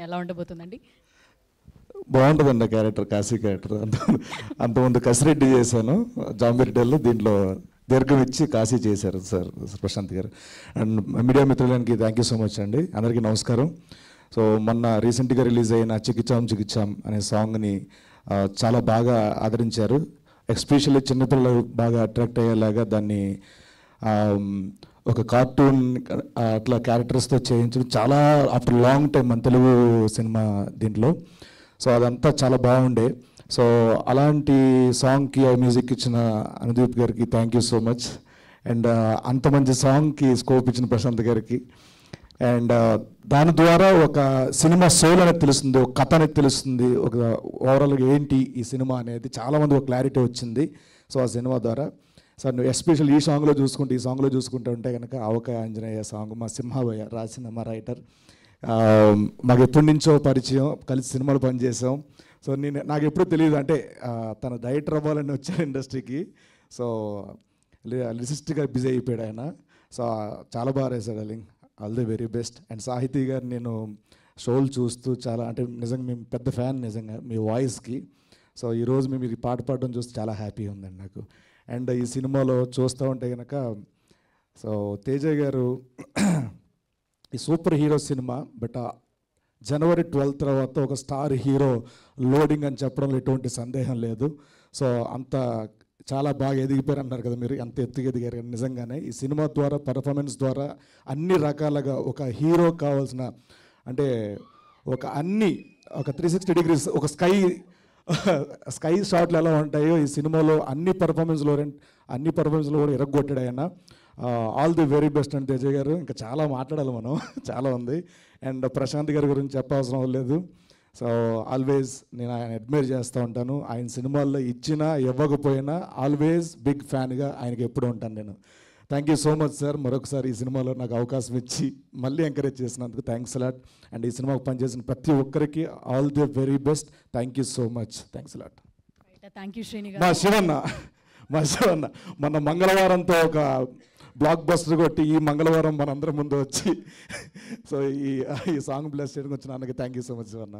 ఎలా ఉండబోతుందండి బాగుంటుందండి ఆ క్యారెక్టర్ కాశీ క్యారెక్టర్ అంత అంతకుముందు కసిరెడ్డి చేశాను జాంబిరెడ్డిలో దీంట్లో దీర్ఘం ఇచ్చి కాశీ చేశారు sir Prashanth garu and media మిత్రులకి థ్యాంక్ యూ సో మచ్ అండి అందరికీ నమస్కారం సో మొన్న రీసెంట్గా రిలీజ్ అయిన చికిచాం చికిచాం అనే సాంగ్ని ఆ, చాలా బాగా ఆదరించారు ఎస్పెషల్లీ చిన్నపిల్లలు బాగా అట్రాక్ట్ అయ్యేలాగా దాన్ని ఆ, ఒక కార్టూన్ అట్లా క్యారెక్టర్స్తో చేయించడం చాలా ఆఫ్టర్ లాంగ్ టైం మన తెలుగు సినిమా దీంట్లో సో అదంతా చాలా బాగుండే సో అలాంటి సాంగ్కి మ్యూజిక్ ఇచ్చిన అనుదీప్ గారికి thank you so much and అంత మంచి సాంగ్కి స్కోప్ ఇచ్చిన ప్రశాంత్ గారికి అండ్ దాని ద్వారా ఒక సినిమా సోల్ అనేది తెలుస్తుంది ఒక కథ అనేది తెలుస్తుంది ఒక ఓవరాల్గా ఏంటి ఈ సినిమా అనేది చాలామంది ఒక క్లారిటీ వచ్చింది సో ఆ సినిమా ద్వారా సార్ నువ్వు ఎస్పెషల్ ఈ సాంగ్లో చూసుకుంటే ఈ సాంగ్లో చూసుకుంటూ ఉంటే కనుక ఆవకాయ ఆంజనేయ సాంగ్ మా సింహాభయ్య రాసిన మా రైటర్ మాకు ఎప్పటి నుంచో పరిచయం కలిసి సినిమాలు పనిచేసాం సో నేను నాకు ఎప్పుడూ తెలియదు అంటే ఆ, తన డైరెక్టర్ అవ్వాలని వచ్చారు ఇండస్ట్రీకి సో లిసిస్ట్గా బిజీ అయిపోయాడు ఆయన సో చాలా బాగా రాశాడు అలింగ్ all the very best and Sahiti garu నేను షోలు చూస్తూ చాలా అంటే నిజంగా మేము పెద్ద ఫ్యాన్ నిజంగా మీ వాయిస్కి సో ఈరోజు మేము ఈ పాట పాడడం చూస్తే చాలా హ్యాపీగా ఉందండి నాకు అండ్ ఈ సినిమాలో చూస్తూ ఉంటే కనుక సో తేజ గారు ఈ సూపర్ హీరో సినిమా బట్ ఆ జనవరి ట్వెల్త్ తర్వాత ఒక స్టార్ హీరో లోడింగ్ అని చెప్పడంలో ఎటువంటి సందేహం లేదు సో అంత చాలా బాగా ఎదిగిపోయారు అన్నారు కదా మీరు ఎంత ఎత్తుగా ఎదిగారు కానీ నిజంగానే ఈ సినిమా ద్వారా పర్ఫార్మెన్స్ ద్వారా అన్ని రకాలుగా ఒక హీరో కావాల్సిన అంటే ఒక అన్ని ఒక త్రీ సిక్స్టీ డిగ్రీస్ ఒక స్కై స్కై షాట్లు ఎలా ఉంటాయో ఈ సినిమాలో అన్ని పర్ఫార్మెన్స్లో అన్ని పర్ఫార్మెన్స్లో కూడా ఇరగొట్టాడు ఆయన all the very best and Teja garu ఇంకా చాలా మాట్లాడాలి మనం చాలా ఉంది అండ్ ప్రశాంత్ గారి గురించి చెప్పవసరం లేదు సో ఆల్వేస్ నేను ఆయన అడ్మైర్ చేస్తూ ఉంటాను ఆయన సినిమాల్లో ఇచ్చినా ఇవ్వకపోయినా ఆల్వేస్ బిగ్ ఫ్యాన్గా ఆయనకి ఎప్పుడు ఉంటాను నేను thank you so much sir మరొకసారి ఈ సినిమాలో నాకు అవకాశం ఇచ్చి మళ్ళీ ఎంకరేజ్ చేసినందుకు థ్యాంక్స్ అలాట్ అండ్ ఈ సినిమాకు పనిచేసిన ప్రతి ఒక్కరికి all the very best thank you so much thanks a lot thank you Shreni మా గారు శివన్న మా శివన్న మన మంగళవారంతో ఒక బ్లాక్ బస్టర్ కొట్టి ఈ మంగళవారం మనందరం ముందు వచ్చి సో ఈ ఈ సాంగ్ బ్లెస్ చేయడానికి వచ్చిన అన్నకి thank you so much Shivanna